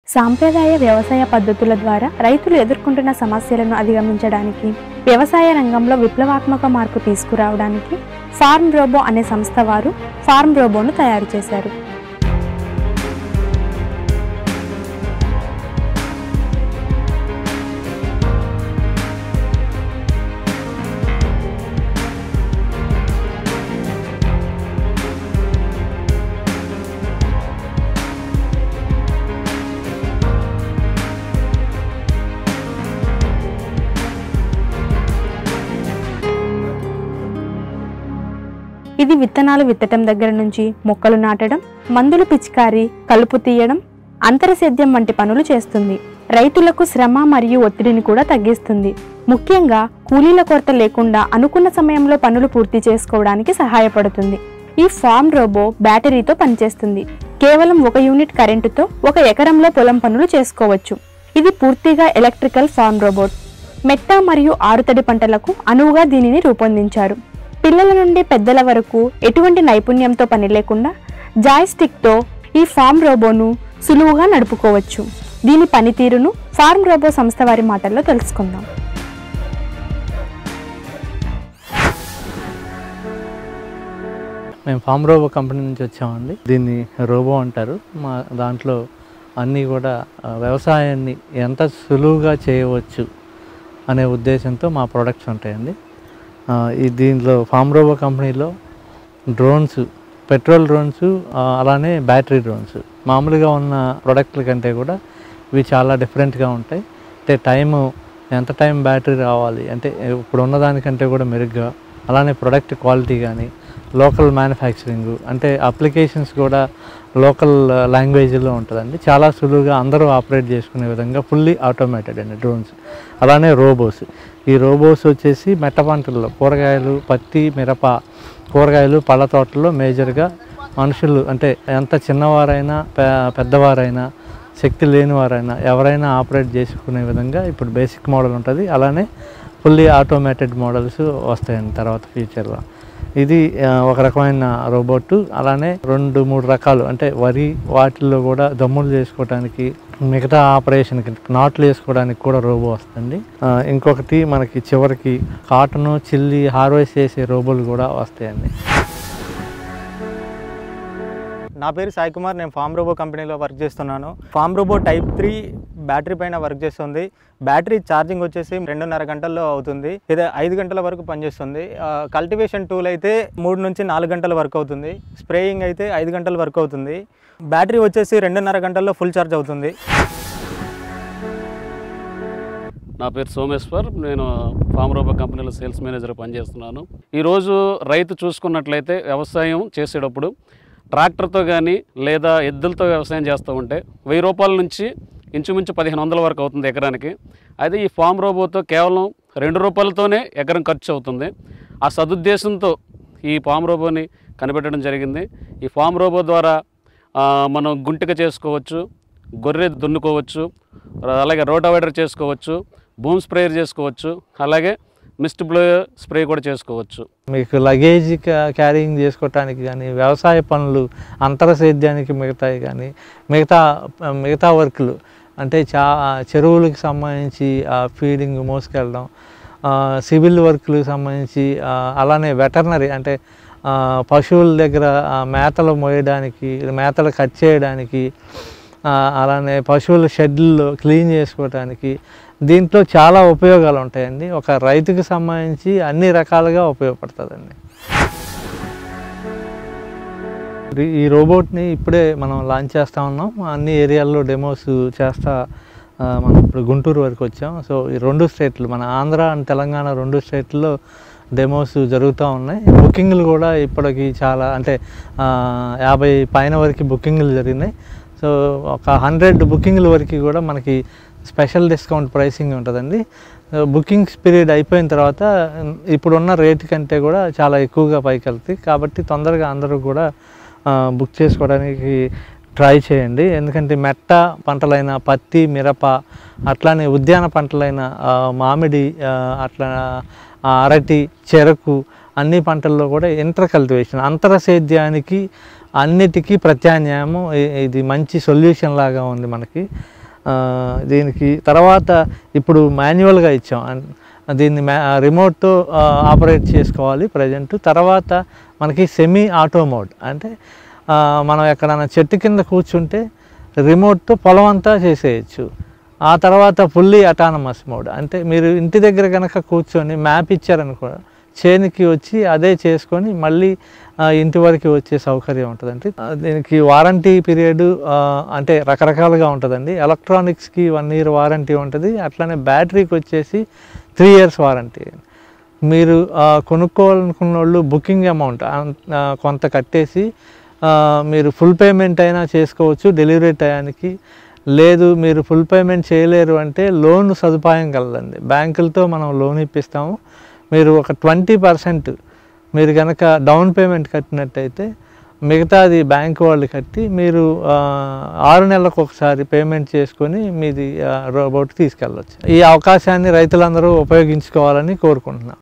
సాంప్రదాయ వ్యవసాయ పద్ధతుల ద్వారా రైతులు ఎదుర్కొంటున్న సమస్యలను అధిగమించడానికి వ్యవసాయ రంగంలో విప్లవాత్మక మార్పు తీసుకురావడానికి ఫార్మ్ రోబో అనే సంస్థ వారు ఫార్మ్ రోబోను తయారు చేశారు ఇది విత్తనాలు విత్తటం దగ్గర నుంచి మొక్కలు నాటడం మందులు పిచికారి కలుపు తీయడం అంతర సేద్యం వంటి పనులు చేస్తుంది రైతులకు శ్రమ మరియు ఒత్తిడిని కూడా తగ్గిస్తుంది ముఖ్యంగా కూలీల కొరత లేకుండా అనుకున్న సమయంలో పనులు పూర్తి చేసుకోవడానికి సహాయపడుతుంది ఈ ఫామ్ రోబో బ్యాటరీతో పనిచేస్తుంది కేవలం ఒక యూనిట్ కరెంటుతో ఒక ఎకరంలో పొలం పనులు చేసుకోవచ్చు ఇది పూర్తిగా ఎలక్ట్రికల్ ఫామ్ రోబోట్ మెట్ట మరియు ఆరుతడి పంటలకు అనువుగా దీనిని రూపొందించారు పిల్లల నుండి పెద్దల వరకు ఎటువంటి నైపుణ్యంతో పని లేకుండా జాయ్స్టిక్తో ఈ ఫామ్ రోబోను సులువుగా నడుపుకోవచ్చు దీని పనితీరును ఫార్మ్ రోబో సంస్థ వారి మాటల్లో తెలుసుకుందాం మేము ఫామ్ రోబో కంపెనీ నుంచి వచ్చామండి దీన్ని రోబో అంటారు మా దాంట్లో అన్నీ కూడా ఆ, వ్యవసాయాన్ని ఎంత సులువుగా చేయవచ్చు అనే ఉద్దేశంతో మా ప్రొడక్ట్స్ ఉంటాయండి ఆ, ఈ దీంట్లో ఫామ్ రోబో కంపెనీలో డ్రోన్స్ పెట్రోల్ డ్రోన్స్ ఆ, అలానే బ్యాటరీ డ్రోన్స్ మామూలుగా ఉన్న ప్రొడక్ట్ల కంటే కూడా ఇవి చాలా డిఫరెంట్గా ఉంటాయి అంటే టైము ఎంత టైం బ్యాటరీ రావాలి అంటే ఇప్పుడు ఉన్నదానికంటే కూడా మెరుగ్గా అలానే ప్రొడక్ట్ క్వాలిటీ కానీ లోకల్ మ్యానుఫ్యాక్చరింగ్ అంటే అప్లికేషన్స్ కూడా లోకల్ లాంగ్వేజ్లో ఉంటుందండి చాలా సులువుగా అందరూ ఆపరేట్ చేసుకునే విధంగా ఫుల్లీ ఆటోమేటెడ్ అండి డ్రోన్స్ అలానే రోబోస్ ఈ రోబోస్ వచ్చేసి మెట్ట పంటల్లో కూరగాయలు పత్తి మిరప కూరగాయలు పళ్ళ తోటల్లో మేజర్గా మనుషులు అంటే ఎంత చిన్నవారైనా పె- పెద్దవారైనా శక్తి లేని వారైనా ఎవరైనా ఆపరేట్ చేసుకునే విధంగా ఇప్పుడు బేసిక్ మోడల్ ఉంటుంది అలానే ఫుల్లీ ఆటోమేటెడ్ మోడల్స్ వస్తాయండి తర్వాత ఫ్యూచర్లో ఇది ఆ, ఒక రకమైన రోబోట్ అలానే రెండు మూడు రకాలు అంటే వరి వాటిల్లో కూడా దమ్ములు చేసుకోవడానికి మిగతా ఆపరేషన్కి నాట్లు వేసుకోవడానికి కూడా రోబో వస్తుంది ఆ, ఇంకొకటి మనకి చివరికి కాటను చిల్లి హార్వెస్ట్ చేసే రోబోలు కూడా వస్తాయండి నా పేరు సాయి కుమార్ నేను ఫామ్ రోబో కంపెనీలో వర్క్ చేస్తున్నాను farm robo type three battery పైన వర్క్ చేస్తుంది బ్యాటరీ ఛార్జింగ్ వచ్చేసి రెండున్నర గంటల్లో అవుతుంది ఇది ఐదు గంటల వరకు పనిచేస్తుంది కల్టివేషన్ టూల్ అయితే మూడు నుంచి నాలుగు గంటల వరకు అవుతుంది స్ప్రేయింగ్ అయితే ఐదు గంటల వరకు అవుతుంది బ్యాటరీ వచ్చేసి రెండున్నర గంటల్లో ఫుల్ ఛార్జ్ అవుతుంది నా పేరు సోమేశ్వర్ నేను ఫామ్ రోబో కంపెనీలో సేల్స్ మేనేజర్ పనిచేస్తున్నాను ఈరోజు రైతు చూసుకున్నట్లయితే వ్యవసాయం చేసేటప్పుడు ట్రాక్టర్తో కానీ లేదా ఎద్దులతో వ్యవసాయం చేస్తూ ఉంటే వెయ్యి రూపాయల నుంచి ఇంచుమించు పదిహేను వందల వరకు అవుతుంది ఎకరానికి అదే ఈ ఫామ్ రోబోతో కేవలం రెండు రూపాయలతోనే ఎకరం ఖర్చు అవుతుంది ఆ సదుద్దేశంతో ఈ ఫామ్ రోబోని కనిపెట్టడం జరిగింది ఈ ఫామ్ రోబో ద్వారా ఆ, మనం గుంటిక చేసుకోవచ్చు గొర్రె దున్నుకోవచ్చు అలాగే రోటావేటర్ చేసుకోవచ్చు బూమ్ స్ప్రేయర్ చేసుకోవచ్చు అలాగే మిస్ట్ బ్లోయర్ స్ప్రే కూడా చేసుకోవచ్చు మీకు లగేజ్ క్యారింగ్ చేసుకోవటానికి కానీ వ్యవసాయ పనులు అంతర సేద్యానికి మిగతాయి కానీ మిగతా మిగతా వర్క్లు అంటే చా చెరువులకు సంబంధించి ఫీడింగ్ మోసుకెళ్ళడం ఆ, సివిల్ వర్క్లకు సంబంధించి ఆ, అలానే వెటర్నరీ అంటే ఆ, పశువుల దగ్గర ఆ, మేతలు మోయడానికి మేతలు కట్ చేయడానికి ఆ, అలానే పశువుల షెడ్లు క్లీన్ చేసుకోవడానికి దీంట్లో చాలా ఉపయోగాలు ఉంటాయండి ఒక రైతుకి సంబంధించి అన్ని రకాలుగా ఉపయోగపడుతుందండి ఈ- ఈ రోబోట్ని ఇప్పుడే మనం లాంచ్ చేస్తూ ఉన్నాం అన్ని ఏరియాల్లో డెమోస్ చేస్తా ఆ, మనం ఇప్పుడు గుంటూరు వరకు వచ్చాం సో ఈ రెండు స్టేట్లు మన ఆంధ్ర అండ్ తెలంగాణ రెండు స్టేట్లో డెమోస్ జరుగుతూ ఉన్నాయి బుకింగ్లు కూడా ఇప్పటికి చాలా అంటే ఆ, యాభై పైన వరకు బుకింగ్లు జరిగినాయి సో ఒక హండ్రెడ్ బుకింగ్ల వరకు కూడా మనకి స్పెషల్ డిస్కౌంట్ ప్రైసింగ్ ఉంటుందండి బుకింగ్స్ పీరియడ్ అయిపోయిన తర్వాత ఉమ్, ఇప్పుడున్న రేట్ కంటే కూడా చాలా ఎక్కువగా పైకి వెళ్తాయి కాబట్టి తొందరగా అందరూ కూడా ఆ, బుక్ చేసుకోవడానికి ట్రై చేయండి ఎందుకంటే మెట్ట పంటలైన పత్తి మిరప అట్లానే ఉద్యాన పంటలైన ఆ, మామిడి ఆ, అట్లా ఆ, అరటి చెరకు అన్ని పంటల్లో కూడా ఇంటర్ కల్టివేషన్ అంతర సేద్యానికి అన్నిటికీ ప్రత్యామ్నాయము ఇ- ఇది మంచి సొల్యూషన్ లాగా ఉంది మనకి ఆ, దీనికి తర్వాత ఇప్పుడు మాన్యువల్గా ఇచ్చాం అన్- దీన్ని మ్యా రిమోట్తో ఆపరేట్ చేసుకోవాలి ప్రజెంట్ తర్వాత మనకి సెమీ ఆటో మోడ్ అంటే ఆ, మనం ఎక్కడైనా చెట్టు కింద కూర్చుంటే రిమోట్తో పొలం అంతా చేసేయచ్చు ఆ తర్వాత ఫుల్లీ అటానమస్ మోడ్ అంటే మీరు ఇంటి దగ్గర కనుక కూర్చొని మ్యాప్ ఇచ్చారనుకో చేనికి వచ్చి అదే చేసుకొని మళ్ళీ ఆ, ఇంటి వరకు వచ్చే సౌకర్యం ఉంటుందండి ఆ, దీనికి వారంటీ పీరియడ్ అంటే రకరకాలుగా ఉంటుందండి ఎలక్ట్రానిక్స్కి వన్ ఇయర్ వారంటీ ఉంటుంది అట్లానే బ్యాటరీకి వచ్చేసి త్రీ ఇయర్స్ వారంటీ మీరు ఆ, కొనుక్కోవాలనుకున్న వాళ్ళు బుకింగ్ అమౌంట్ కొంత కట్టేసి ఆ, మీరు ఫుల్ పేమెంట్ అయినా చేసుకోవచ్చు డెలివరీ టయానికి లేదు మీరు ఫుల్ పేమెంట్ చేయలేరు అంటే లోన్ సదుపాయం కలదండి బ్యాంకులతో మనం లోన్ ఇప్పిస్తాము మీరు ఒక ట్వంటీ పర్సెంట్ మీరు కనుక డౌన్ పేమెంట్ కట్టినట్టయితే మిగతాది బ్యాంక్ వాళ్ళు కట్టి మీరు ఆ, ఆరు నెలలకు ఒకసారి పేమెంట్ చేసుకొని మీది రోబోట్ తీసుకెళ్ళవచ్చు ఈ అవకాశాన్ని రైతులందరూ ఉపయోగించుకోవాలని కోరుకుంటున్నాం